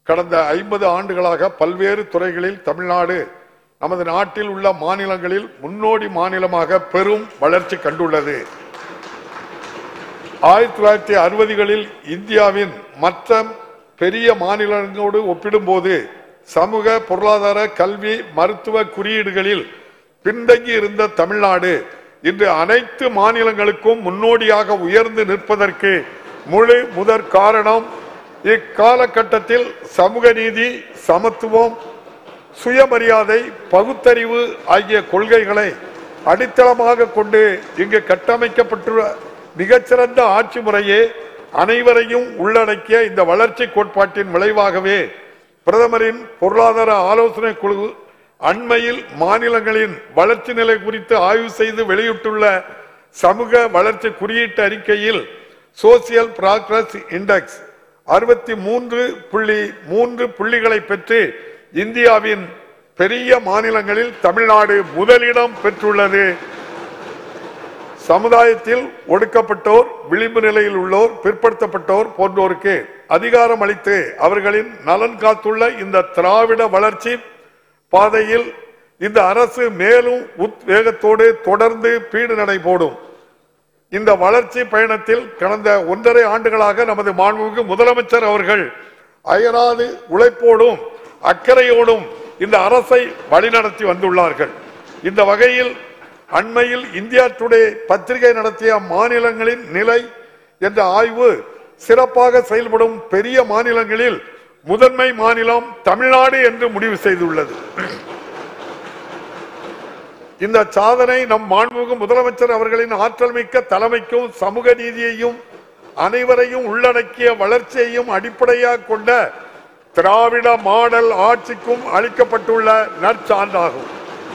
கடந்த ஐம்பது ஆண்டுகளாக பல்வேறு துறைகளில் தமிழ்நாடு நமது நாட்டில் உள்ள மாநிலங்களில் முன்னோடி மாநிலமாக பெரும் வளர்ச்சி கண்டுள்ளது ஆயிரத்தி தொள்ளாயிரத்தி அறுபதுகளில் இந்தியாவின் மற்ற பெரிய மாநிலங்களோடு ஒப்பிடும்போது சமூக பொருளாதார கல்வி மருத்துவ குறியீடுகளில் பின்தங்கி இருந்த தமிழ்நாடு இன்று அனைத்து மாநிலங்களுக்கும் முன்னோடியாக உயர்ந்து நிற்பதற்கு முழு முதற் காரணம் இக்காலகட்டத்தில் சமூக நீதி சமத்துவம் சுயமரியாதை பகுத்தறிவு ஆகிய கொள்கைகளை அடித்தளமாக கொண்டு இங்கு கட்டமைக்கப்பட்டுள்ள மிகச்சிறந்த ஆட்சி முறையே அனைவரையும் உள்ளடக்கிய இந்த வளர்ச்சி கோட்பாட்டின் விளைவாகவே பிரதமரின் பொருளாதார ஆலோசனை குழு அண்மையில் மாநிலங்களின் வளர்ச்சி நிலை குறித்து ஆய்வு செய்து வெளியிட்டுள்ள சமூக வளர்ச்சி குறியீட்டு அறிக்கையில் சோசியல் ப்ராக்ரஸ் இண்டெக்ஸ் அறுபத்தி மூன்று புள்ளி மூன்று புள்ளிகளை பெற்று இந்தியாவின் பெரிய மாநிலங்களில் தமிழ்நாடு முதலிடம் பெற்றுள்ளது சமுதாயத்தில் ஒடுக்கப்பட்டோர் விளிம்பு நிலையில் உள்ளோர் பிற்படுத்தப்பட்டோர் போன்றோருக்கு அதிகாரம் அளித்து அவர்களின் நலன் காத்துள்ள இந்த திராவிட வளர்ச்சி பாதையில் இந்த அரசு மேலும் உத்வேகத்தோடு தொடர்ந்து பீடு நடை போடும் இந்த வளர்ச்சி பயணத்தில் கடந்த ஒன்றரை ஆண்டுகளாக நமது மாண்புமிகு முதலமைச்சர் அவர்கள் அயராது உழைப்போடும் அக்கறையோடும் இந்த அரசை வழிநடத்தி வந்துள்ளார்கள் இந்த வகையில் அண்மையில் இந்தியா டுடே பத்திரிகை நடத்திய மாநிலங்களின் நிலை என்ற ஆய்வு சிறப்பாக செயல்படும் பெரிய மாநிலங்களில் முதன்மை மாநிலம் தமிழ்நாடு என்று முடிவு செய்துள்ளது இந்த சாதனை நம் மாண்புமிகு முதலமைச்சர் அவர்களின் ஆற்றல் மிக்க தலைமைக்கும் சமூக நீதியையும் அனைவரையும் உள்ளடக்கிய வளர்ச்சியையும் அடிப்படையாக கொண்ட திராவிட மாடல் ஆட்சிக்கும் அளிக்கப்பட்டுள்ள நற்சான்றாகும்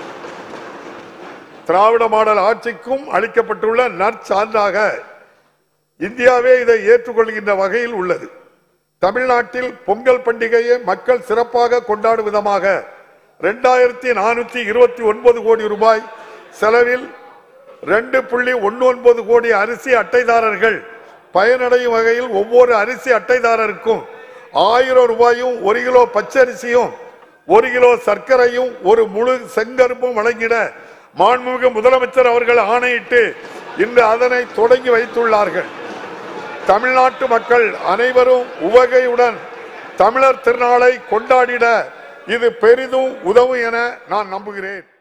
திராவிட மாடல் ஆட்சிக்கும் அளிக்கப்பட்டுள்ள நற்சான்றாக இந்தியாவே இதை ஏற்றுக்கொள்கின்ற வகையில் உள்ளது தமிழ்நாட்டில் பொங்கல் பண்டிகையை மக்கள் சிறப்பாக கொண்டாடும் விதமாக இரண்டாயிரத்தி நானூத்தி இருபத்தி ஒன்பது கோடி ரூபாய் செலவில் ரெண்டு புள்ளி ஒன்னு ஒன்பது கோடி அரிசி அட்டைதாரர்கள் பயனடையும் வகையில் ஒவ்வொரு அரிசி அட்டைதாரருக்கும் ஆயிரம் ரூபாயும் ஒரு கிலோ பச்சரிசியும் ஒரு கிலோ சர்க்கரையும் ஒரு முழு செங்கரும்பும் வழங்கிட மாண்புமிகு முதலமைச்சர் அவர்கள் ஆணையிட்டு இன்று அதனை தொடங்கி வைத்துள்ளார்கள் தமிழ்நாட்டு மக்கள் அனைவரும் உவகையுடன் தமிழர் திருநாளை கொண்டாடிட இது பெரிதும் உதவும் என நான் நம்புகிறேன்